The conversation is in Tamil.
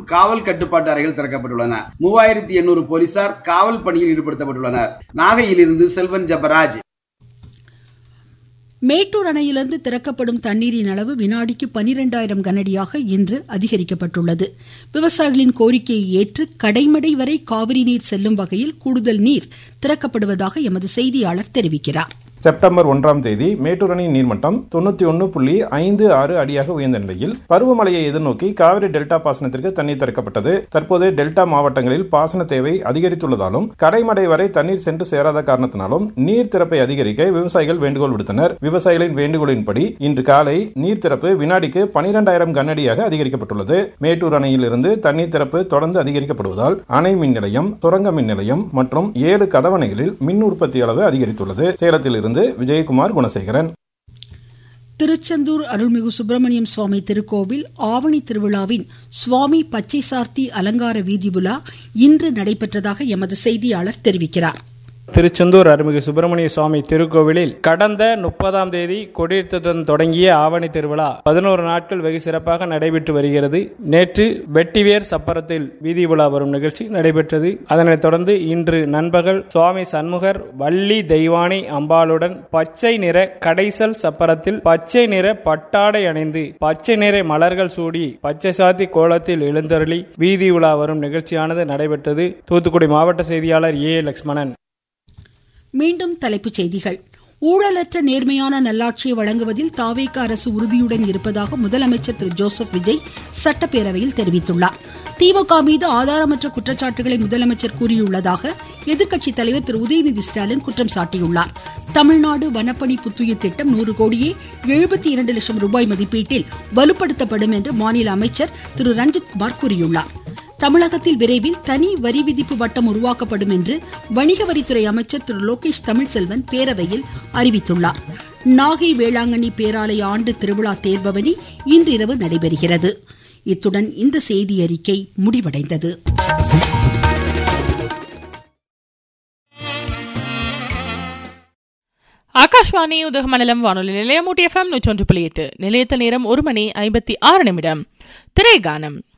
காவல் கட்டுப்பாட்டு அறைகள் திறக்கப்பட்டுள்ளன மூவாயிரத்தி எண்ணூறு போலீசார் காவல் பணியில் ஈடுபடுத்தப்பட்டுள்ளனர் நாகையிலிருந்து செல்வன் ஜபராஜ் மேட்டூர் அணையிலிருந்து திறக்கப்படும் தண்ணீரின் அளவு வினாடிக்கு பனிரெண்டாயிரம் கனஅடியாக இன்று அதிகரிக்கப்பட்டுள்ளது விவசாயிகளின் கோரிக்கையை ஏற்று கடைமடை வரை காவிரி நீர் செல்லும் வகையில் கூடுதல் நீர் திறக்கப்படுவதாக எமது செய்தியாளர் தெரிவிக்கிறார் செப்டம்பர் ஒன்றாம் தேதி மேட்டூர் அணை நீர்மட்டம் தொண்ணூத்தி ஒன்னு புள்ளி ஐந்து ஆறு அடியாக உயர்ந்த நிலையில் பருவமழையை எதிர்நோக்கி காவிரி டெல்டா பாசனத்திற்கு தண்ணீர் திறக்கப்பட்டது தற்போது டெல்டா மாவட்டங்களில் பாசன தேவை அதிகரித்துள்ளதாலும் கடைமடை வரை தண்ணீர் சென்று சேராத காரணத்தினாலும் நீர் திறப்பை அதிகரிக்க விவசாயிகள் வேண்டுகோள் விடுத்தனர் விவசாயிகளின் வேண்டுகோளின்படி இன்று காலை நீர் திறப்பு வினாடிக்கு பனிரெண்டாயிரம் கனஅடியாக அதிகரிக்கப்பட்டுள்ளது மேட்டூர் அணையில் இருந்து தண்ணீர் திறப்பு தொடர்ந்து அதிகரிக்கப்படுவதால் அணை மின் நிலையம் சுரங்க மின் நிலையம் மற்றும் ஏழு கதவணைகளில் மின் உற்பத்தி அளவு அதிகரித்துள்ளது சேலத்தில் இருந்து விஜயகுமார் குணசேகரன் திருச்செந்தூர் அருள்மிகு சுப்பிரமணியம் சுவாமி திருக்கோவில் ஆவணி திருவிழாவின் சுவாமி பச்சை சார்த்தி அலங்கார வீதி உலா இன்று நடைபெற்றதாக எமது செய்தியாளர் தெரிவிக்கிறார் திருச்செந்தூர் அருள்மிகு சுப்பிரமணிய சுவாமி திருக்கோவிலில் கடந்த முப்பதாம் தேதி கொடியேற்றத்துடன் தொடங்கிய ஆவணி திருவிழா பதினோரு நாட்கள் வெகு சிறப்பாக நடைபெற்று வருகிறது நேற்று வெட்டிவேர் சப்பரத்தில் வீதி உலா வரும் நிகழ்ச்சி நடைபெற்றது அதனைத் தொடர்ந்து இன்று நண்பகல் சுவாமி சண்முகர் வள்ளி தெய்வானை அம்பாளுடன் பச்சை நிற கடைசல் சப்பரத்தில் பச்சை நிற பட்டாடை அணிந்து பச்சை நிற மலர்கள் சூடி பச்சை சாத்தி கோலத்தில் எழுந்தருளி வீதி உலா வரும் நிகழ்ச்சியானது நடைபெற்றது தூத்துக்குடி மாவட்ட செய்தியாளர் ஏ லட்சுமணன் மீண்டும் தலைப்புச் செய்திகள் ஊழலற்ற நேர்மையான நல்லாட்சியை வழங்குவதில் தாவேக அரசு உறுதியுடன் இருப்பதாக முதலமைச்சர் திரு ஜோசப் விஜய் சட்டப்பேரவையில் தெரிவித்துள்ளார் திமுக மீது ஆதாரமற்ற குற்றச்சாட்டுகளை முதலமைச்சர் கூறியுள்ளதாக எதிர்க்கட்சித் தலைவர் திரு உதயநிதி ஸ்டாலின் குற்றம் சாட்டியுள்ளார் தமிழ்நாடு வனப்பணி புத்துயிர் திட்டம் நூறு கோடியே எழுபத்தி இரண்டு லட்சம் ரூபாய் மதிப்பீட்டில் வலுப்படுத்தப்படும் என்று மாநில அமைச்சர் திரு ரஞ்சித்குமார் கூறியுள்ளார் தமிழகத்தில் விரைவில் தனி வரி விதிப்பு வட்டம் உருவாக்கப்படும் என்று வணிக வரித்துறை அமைச்சர் திரு லோகேஷ் தமிழ்செல்வன் பேரவையில் அறிவித்துள்ளார் நாகை வேளாங்கண்ணி பேராலய ஆண்டு திருவிழா தேர்பவனி இன்றிரவு நடைபெறுகிறது இத்துடன் இந்த செய்தி அறிக்கை முடிவடைந்தது ஆகாஷ்வாணி உதகமண்டலம் வானொலி நிலையம் ஊட்டி எஃப்எம் நூற்றொன்று புள்ளி எட்டு நிலையத்த நேரம் ஒரு மணி ஐம்பத்தி ஆறு நிமிடம் திரைகானம்